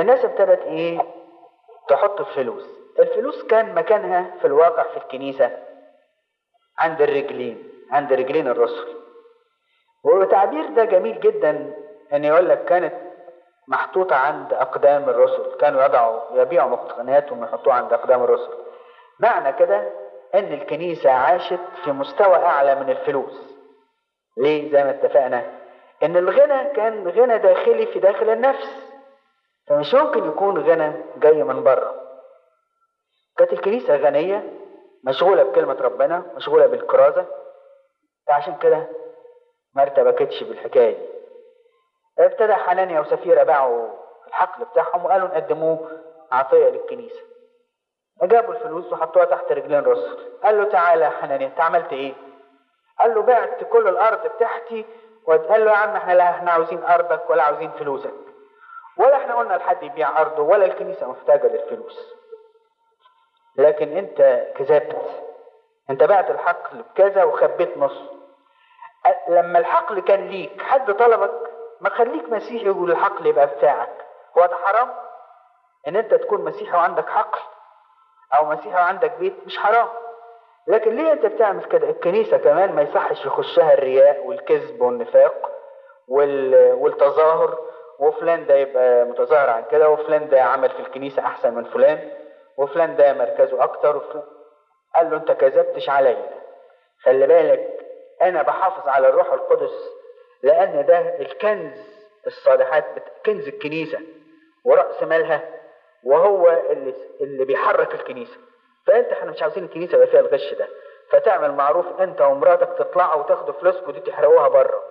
الناس ابتدت ايه تحط الفلوس الفلوس كان مكانها في الواقع في الكنيسة عند الرجلين عند رجلين الرسل والتعبير ده جميل جدا ان يقول لك كانت محطوطة عند أقدام الرسل كانوا يضعوا يبيعوا مقتنياتهم ويحطوها عند أقدام الرسل معنى كده ان الكنيسة عاشت في مستوى اعلى من الفلوس ليه زي ما اتفقنا ان الغنى كان غنى داخلي في داخل النفس فمش ممكن يكون غنى جاي من بره كانت الكنيسة غنية مشغولة بكلمة ربنا مشغولة بالكرازة فعشان كده ما ارتبكتش بالحكاية دي ابتدى حنانيا وسفيرة باعوا الحقل بتاعهم وقالوا نقدموه عطية للكنيسة جابوا الفلوس وحطوها تحت رجلين الرسل قال له تعالى يا حنانيا انت عملت ايه قال له بعت كل الارض بتاعتي وقال له يا عم احنا لا احنا عاوزين ارضك ولا عاوزين فلوسك ولا احنا قلنا لحد يبيع ارضه ولا الكنيسه محتاجه للفلوس لكن انت كذبت انت بعت الحقل بكذا وخبيت نص لما الحقل كان ليك حد طلبك ما خليك مسيحي ويقول الحقل يبقى بتاعك هو ده حرام ان انت تكون مسيحي وعندك حقل او مسيحي وعندك بيت مش حرام لكن ليه انت بتعمل كده الكنيسه كمان ما يصحش يخشها الرياء والكذب والنفاق وال... والتظاهر وفلان ده يبقى متظاهر عن كده وفلان ده عمل في الكنيسه احسن من فلان وفلان ده مركزه اكتر وفلان قال له انت كذبتش عليا خلي بالك انا بحافظ على الروح القدس لان ده الكنز الصالحات كنز الكنيسه وراس مالها وهو اللي اللي بيحرك الكنيسه فانت احنا مش عاوزين الكنيسه يبقى فيها الغش ده فتعمل معروف انت ومراتك تطلعوا وتاخدوا فلوسكم دي تحرقوها بره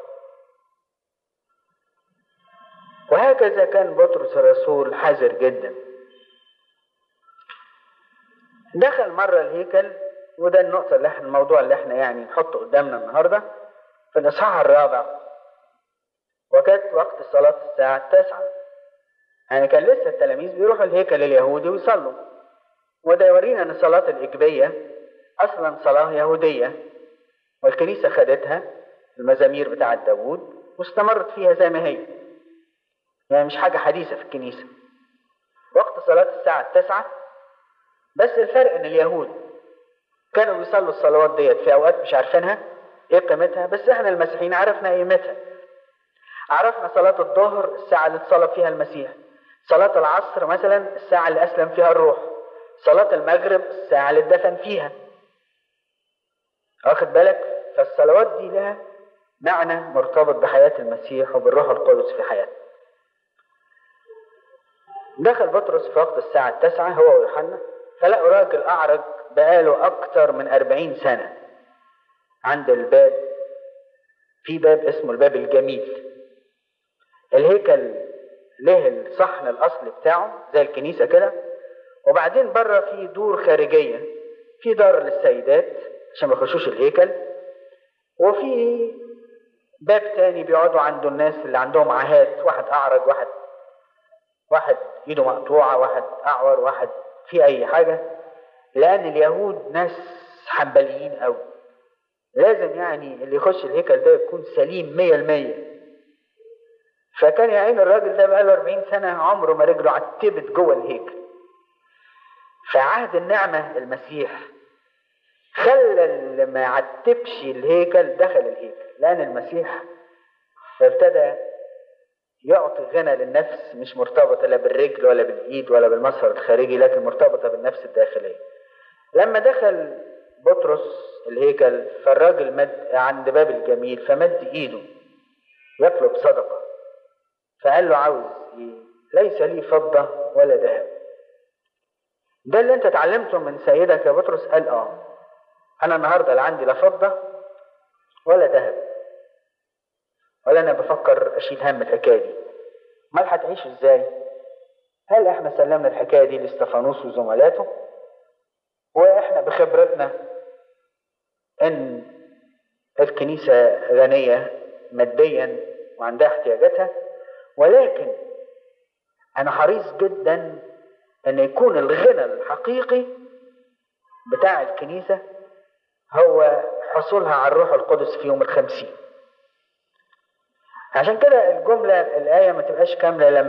وهكذا كان بطرس الرسول حذر جدا دخل مرة الهيكل وده النقطة اللي احنا الموضوع اللي احنا يعني نحطه قدامنا النهاردة في الإصحاح الرابع وكانت وقت الصلاة الساعة التاسعة يعني كان لسه التلاميذ بيروحوا الهيكل اليهودي ويصلوا وده يورينا ان الصلاة الإيجابية أصلا صلاة يهودية والكنيسة خدتها المزامير بتاعة داوود واستمرت فيها زي ما هي يعني مش حاجة حديثة في الكنيسة وقت صلاة الساعة التاسعة بس الفرق ان اليهود كانوا بيصلوا الصلوات ديت في اوقات مش عارفينها ايه قيمتها بس احنا المسيحيين عرفنا قيمتها عرفنا صلاة الظهر الساعة اللي اتصلى فيها المسيح صلاة العصر مثلا الساعة اللي أسلم فيها الروح صلاة المغرب الساعة اللي اتدفن فيها واخد بالك فالصلوات دي لها معنى مرتبط بحياة المسيح وبالروح القدس في حياته دخل بطرس في وقت الساعة التاسعة هو ويوحنا فلقوا راجل أعرج بقاله أكتر من أربعين سنة عند الباب في باب اسمه الباب الجميل الهيكل له الصحن الأصلي بتاعه زي الكنيسة كده وبعدين بره في دور خارجية في دار للسيدات عشان ما يخشوش الهيكل وفي باب تاني بيقعدوا عنده الناس اللي عندهم عاهات واحد أعرج واحد واحد ايده مقطوعة واحد أعور واحد في أي حاجة لأن اليهود ناس حنبليين أوي لازم يعني اللي يخش الهيكل ده يكون سليم مية المية فكان يا عين الراجل ده بقاله 40 سنة عمره ما رجله عتبت جوه الهيكل فعهد النعمة المسيح خلى اللي ما عتبش الهيكل دخل الهيكل لأن المسيح ابتدى يعطي غنى للنفس مش مرتبطة لا بالرجل ولا بالإيد ولا بالمظهر الخارجي لكن مرتبطة بالنفس الداخلية لما دخل بطرس الهيكل فالراجل مد عند باب الجميل فمد ايده يطلب صدقة فقال له عاوز ايه ليس لي فضة ولا ذهب ده اللي انت اتعلمته من سيدك يا بطرس قال اه انا النهاردة لا عندي لا فضة ولا ذهب ولا انا بفكر اشيل هم الحكاية دي امال هتعيش ازاي هل احنا سلمنا الحكاية دي لاستفانوس وزملاته واحنا بخبرتنا ان الكنيسة غنية ماديا وعندها احتياجاتها ولكن انا حريص جدا ان يكون الغنى الحقيقي بتاع الكنيسة هو حصولها على الروح القدس في يوم الخمسين عشان كده الجملة الآية ما تبقاش كاملة لما